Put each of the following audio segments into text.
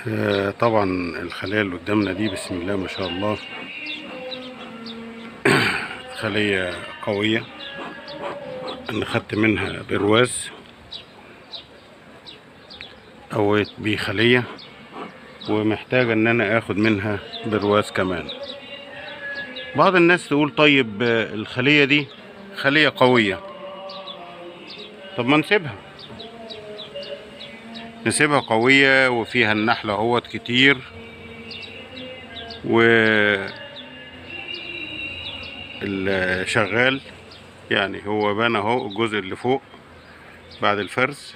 آه، طبعا الخلية اللي قدامنا دي بسم الله ما شاء الله خلية قوية انا خدت منها برواز قويت بيه خلية ومحتاجة ان انا اخد منها برواز كمان بعض الناس تقول طيب آه، الخلية دي خلية قوية طب ما نسيبها نسيبها قوية وفيها النحلة اهوت كتير و الشغال يعني هو بان اهو الجزء اللي فوق بعد الفرز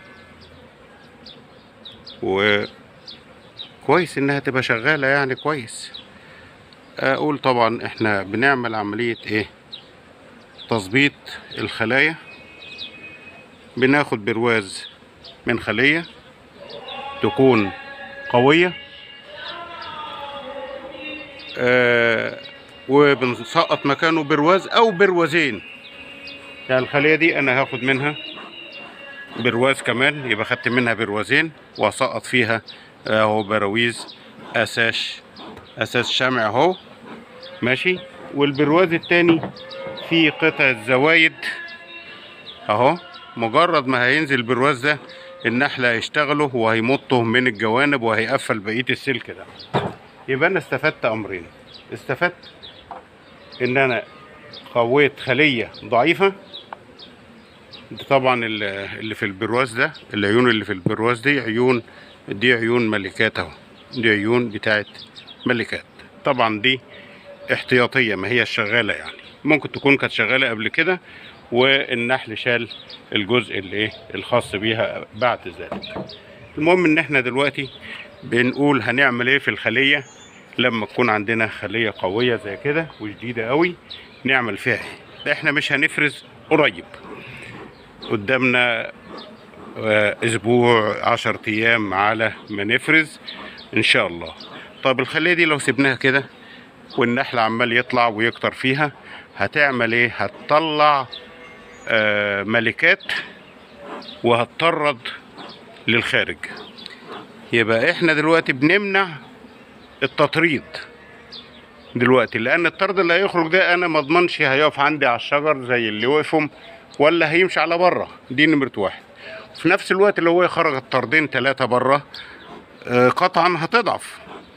و كويس انها تبقى شغالة يعني كويس اقول طبعا احنا بنعمل عملية ايه تظبيط الخلايا بناخد برواز من خلية تكون قوية آه وبنسقط مكانه برواز او بروازين يعني الخلية دي انا هاخد منها برواز كمان يبقى خدت منها بروازين واسقط فيها اهو براويز اساس اساس شمع اهو ماشي والبرواز التاني فيه قطعة زوايد اهو مجرد ما هينزل البرواز ده النحلة هيشتغلوا وهيمطوا من الجوانب وهيقفل بقية السلك ده يبقى انا استفدت امرين استفدت ان انا قويت خلية ضعيفة ده طبعا ال- اللي في البرواز ده العيون اللي في البرواز دي عيون دي عيون ملكات اهو دي عيون بتاعت ملكات طبعا دي احتياطية ما هي شغالة يعني ممكن تكون كانت شغالة قبل كده والنحل شال الجزء اللي ايه الخاص بيها بعد ذلك المهم ان احنا دلوقتي بنقول هنعمل ايه في الخلية لما تكون عندنا خلية قوية زي كده وجديدة قوي نعمل فيها ايه احنا مش هنفرز قريب قدامنا آه، اسبوع عشر ايام على ما نفرز ان شاء الله طب الخلية دي لو سيبناها كده والنحل عمال يطلع ويكتر فيها هتعمل ايه هتطلع آه، ملكات وهتطرد للخارج يبقى احنا دلوقتي بنمنع التطريد دلوقتي لان الطرد اللي هيخرج ده انا ما اضمنش هيقف عندي على الشجر زي اللي وقفهم ولا هيمشي على بره دي نمرة واحد في نفس الوقت اللي هو يخرج الطردين ثلاثة بره آه، قطعا هتضعف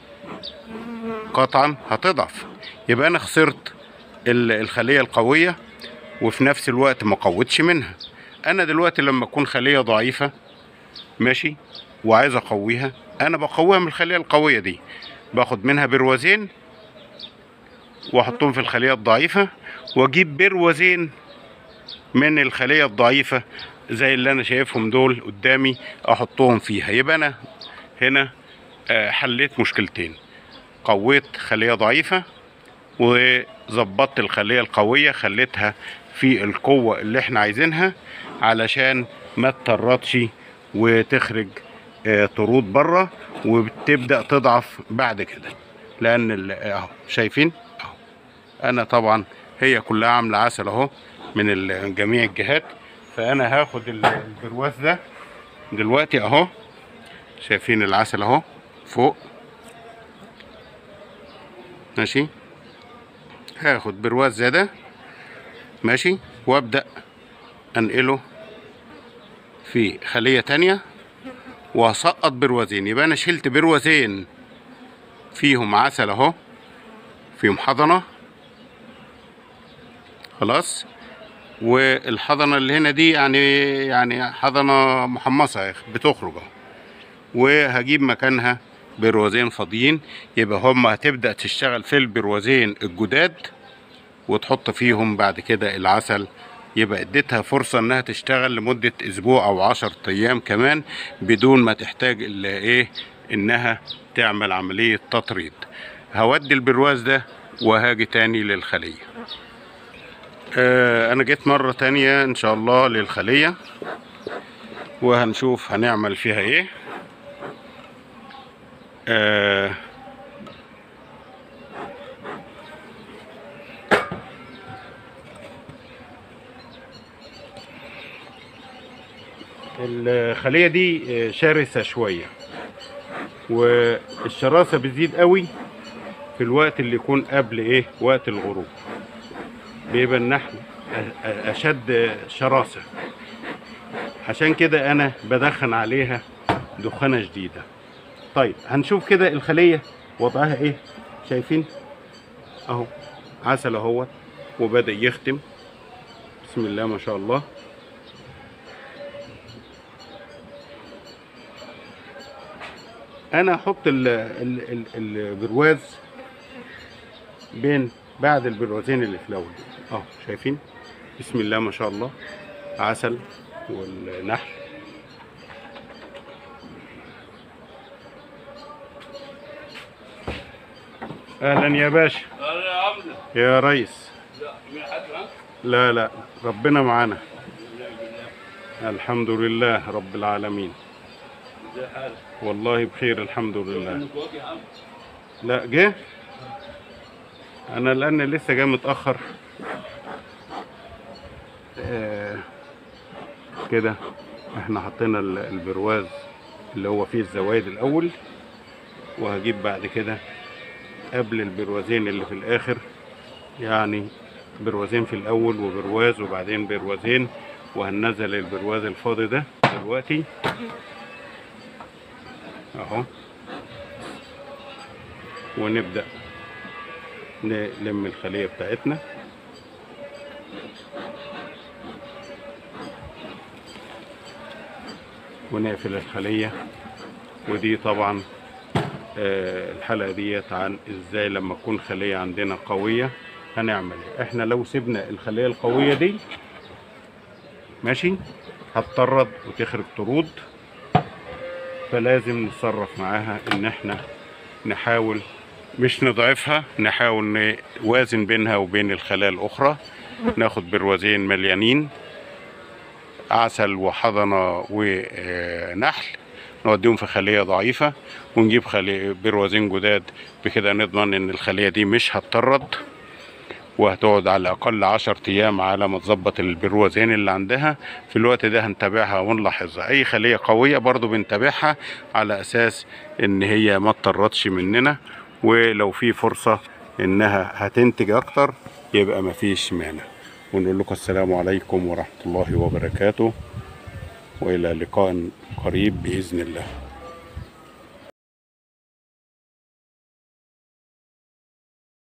قطعا هتضعف يبقى انا خسرت ال- الخلية القوية وفي نفس الوقت ما قوتش منها انا دلوقتي لما اكون خلية ضعيفة ماشي وعايز اقويها انا بقويها من الخلية القوية دي باخد منها بروازين واحطهم في الخلية الضعيفة واجيب بروازين من الخلية الضعيفة زي اللي انا شايفهم دول قدامي احطهم فيها يبقى انا هنا آه، حليت مشكلتين قويت خلية ضعيفة وظبطت الخلية القوية خليتها في القوة اللي احنا عايزينها علشان ما تطردش وتخرج آه، طرود بره وبتبدأ تضعف بعد كده لأن ال- اهو شايفين اهو أنا طبعا هي كلها عاملة عسل اهو من ال- جميع الجهات فأنا هاخد ال- البرواز ده دلوقتي اهو شايفين العسل اهو فوق ماشي هاخد برواز زي ده ماشي وابدأ انقله في خلية تانية وهسقط بروازين يبقى انا شلت بروازين فيهم عسل اهو فيهم حضنة خلاص والحضنة اللي هنا دي يعني يعني حضنة محمصة يا أخي، بتخرج اهو وهجيب مكانها بروازين فاضيين يبقى هم هتبدأ تشتغل في البروازين الجداد وتحط فيهم بعد كده العسل يبقى اديتها فرصة انها تشتغل لمدة اسبوع او عشر ايام كمان بدون ما تحتاج الا ايه انها تعمل عملية تطريد هودي البرواز ده وهاجي تاني للخلية آه انا جيت مرة تانية ان شاء الله للخلية وهنشوف هنعمل فيها ايه آه الخلية دي آه، شرسة شوية والشراسة بتزيد قوي في الوقت اللي يكون قبل ايه وقت الغروب بيبقى النحل أ- أ- اشد شراسة عشان كده انا بدخن عليها دخانة جديدة طيب هنشوف كده الخلية وضعها ايه شايفين اهو عسل اهوت وبدأ يختم بسم الله ما شاء الله انا احط ال ال ال البرواز بين بعد البروازين اللي في الاول اهو شايفين بسم الله ما شاء الله عسل والنحل اهلا يا باشا انا يا عمنا يا ريس لا من حد ها لا لا ربنا معانا الحمد لله رب العالمين زي حالك والله بخير الحمد لله انك واقف يا عم لا جه انا لان لسه جاي متاخر آه كده احنا حطينا ال- البرواز اللي هو فيه الزوايد الاول وهجيب بعد كده قبل البروازين اللي في الاخر يعني بروازين في الاول وبرواز وبعدين بروازين وهننزل البرواز الفاضي ده دلوقتي اهو ونبدأ نلم الخلية بتاعتنا ونقفل الخلية ودي طبعا آه، الحلقة ديت عن ازاي لما تكون خلية عندنا قوية هنعمل ايه احنا لو سيبنا الخلية القوية دي ماشي هتطرد وتخرج طرود فلازم نتصرف معاها ان احنا نحاول مش نضعفها نحاول نوازن بينها وبين الخلايا الاخرى ناخد بروازين مليانين عسل وحضنة ونحل نوديهم في خلية ضعيفة ونجيب خلية بروازين جداد بكده نضمن ان الخلية دي مش هتطرد وهتقعد على الأقل عشر أيام على ما تظبط البروازين اللي عندها في الوقت ده هنتابعها ونلاحظها أي خلية قوية برضو بنتابعها على أساس إن هي ما تطردش مننا ولو في فرصة إنها هتنتج أكتر يبقى مفيش مانع ونقول لكم السلام عليكم ورحمة الله وبركاته وإلى لقاء قريب بإذن الله